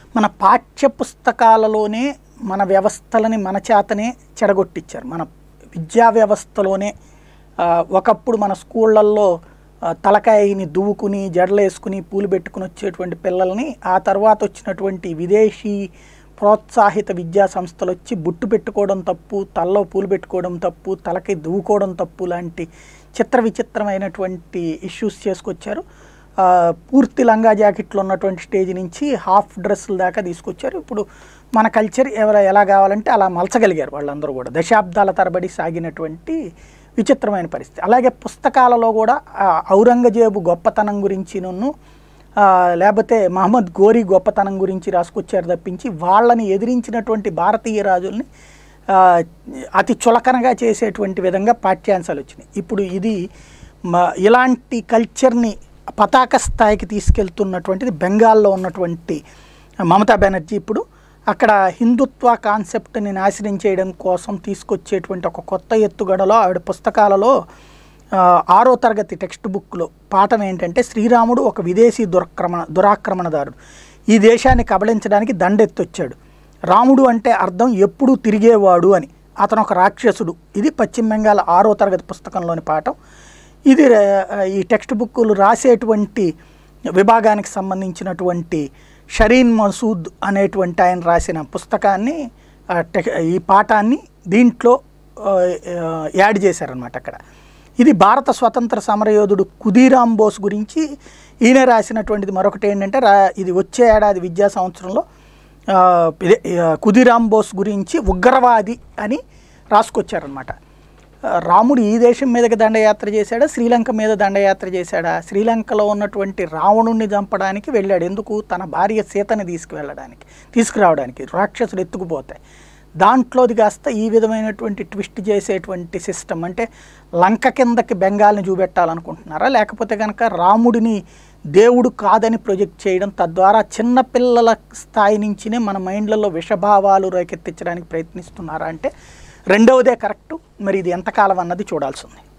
మన పాఠ్య పుస్తకాలలోనే మన వ్యవస్థలని మన చేతనే చెడగొట్టించారు మన విద్యా వ్యవస్థలోనే ఆ, ఒకప్పుడు మన స్కూళ్ళల్లో ఆ, తలకాయని దువ్వుకుని జడలేసుకుని పూలు పెట్టుకుని వచ్చేటువంటి పిల్లల్ని ఆ తర్వాత వచ్చినటువంటి విదేశీ ప్రోత్సాహిత విద్యా సంస్థలు వచ్చి బుట్టు పెట్టుకోవడం తప్పు తలలో పూలు పెట్టుకోవడం తప్పు తలకి దువ్వుకోవడం తప్పు లాంటి చిత్ర విచిత్రమైనటువంటి ఇష్యూస్ చేసుకొచ్చారు ఆ, పూర్తి లంగా జాకెట్లు ఉన్నటువంటి స్టేజ్ నుంచి హాఫ్ డ్రెస్సుల దాకా తీసుకొచ్చారు ఇప్పుడు మన కల్చర్ ఎవరు ఎలా కావాలంటే అలా మలచగలిగారు వాళ్ళందరూ కూడా దశాబ్దాల తరబడి సాగినటువంటి విచిత్రమైన పరిస్థితి అలాగే పుస్తకాలలో కూడా ఆ, ఔరంగజేబు గొప్పతనం గురించిను ఆ, లేకపోతే మహమ్మద్ గోరీ గొప్పతనం గురించి రాసుకొచ్చారు తప్పించి వాళ్ళని ఎదిరించినటువంటి భారతీయ రాజుల్ని ఆ, అతి చులకనగా చేసేటువంటి విధంగా పాఠ్యాంశాలు వచ్చినాయి ఇప్పుడు ఇది మ- ఇలాంటి కల్చర్ని పతాక స్థాయికి తీసుకెళ్తున్నటువంటిది బెంగాల్లో ఉన్నటువంటి మమతా బెనర్జీ ఇప్పుడు అక్కడ హిందుత్వ కాన్సెప్ట్ని నాశనం చేయడం కోసం తీసుకొచ్చేటువంటి ఒక కొత్త ఎత్తుగడలో ఆవిడ పుస్తకాలలో ఆ, ఆరో తరగతి టెక్స్ట్ బుక్లో పాఠం ఏంటంటే శ్రీరాముడు ఒక విదేశీ దురక్రమణ దురాక్రమణదారుడు ఈ దేశాన్ని కబళించడానికి దండెత్తొచ్చాడు రాముడు అంటే అర్థం ఎప్పుడూ తిరిగేవాడు అని అతను ఒక రాక్షసుడు ఇది పశ్చిమ బెంగాల్ ఆరో తరగతి పుస్తకంలోని పాఠం ఇది ఆ, ఈ టెక్స్ట్ బుక్కులు రాసేటువంటి విభాగానికి సంబంధించినటువంటి షరీన్ మసూద్ అనేటువంటి ఆయన రాసిన పుస్తకాన్ని ఆ, టెక్- ఈ పాఠాన్ని దీంట్లో ఆ, ఆ, యాడ్ చేశారనమాట అక్కడ ఇది భారత స్వతంత్ర సమరయోధుడు కుదీరాం బోస్ గురించి ఈయన రాసినటువంటిది మరొకటి ఏంటంటే రా ఇది వచ్చే ఏడాది విద్యా సంవత్సరంలో ఆ, ఇదే, ఆ, కుదీరాం బోస్ గురించి ఉగ్రవాది అని రాసుకొచ్చారనమాట ఆ, రాముడు ఈ దేశం మీదకి దండయాత్ర చేశాడా శ్రీలంక మీద దండయాత్ర చేశాడా శ్రీలంకలో ఉన్నటువంటి రావణుణ్ణి చంపడానికి వెళ్ళాడు ఎందుకు తన భార్య సీతని తీసుకువెళ్ళడానికి తీసుకురావడానికి రాక్షసులు ఎత్తుకుపోతాయి దాంట్లోది కాస్త ఈ విధమైనటువంటి ట్విస్ట్ చేసేటువంటి సిస్టమ్ అంటే లంక కిందకి బెంగాల్ని చూపెట్టాలనుకుంటున్నారా లేకపోతే కనుక రాముడిని దేవుడు కాదని ప్రొజెక్ట్ చేయడం తద్వారా చిన్నపిల్లల స్థాయి నుంచినే మన మైండ్లలో విషభావాలు రేకెత్తించడానికి ప్రయత్నిస్తున్నారా అంటే రెండవదే కరెక్టు మరి ఇది ఎంతకాలం అన్నది చూడాల్సి ఉంది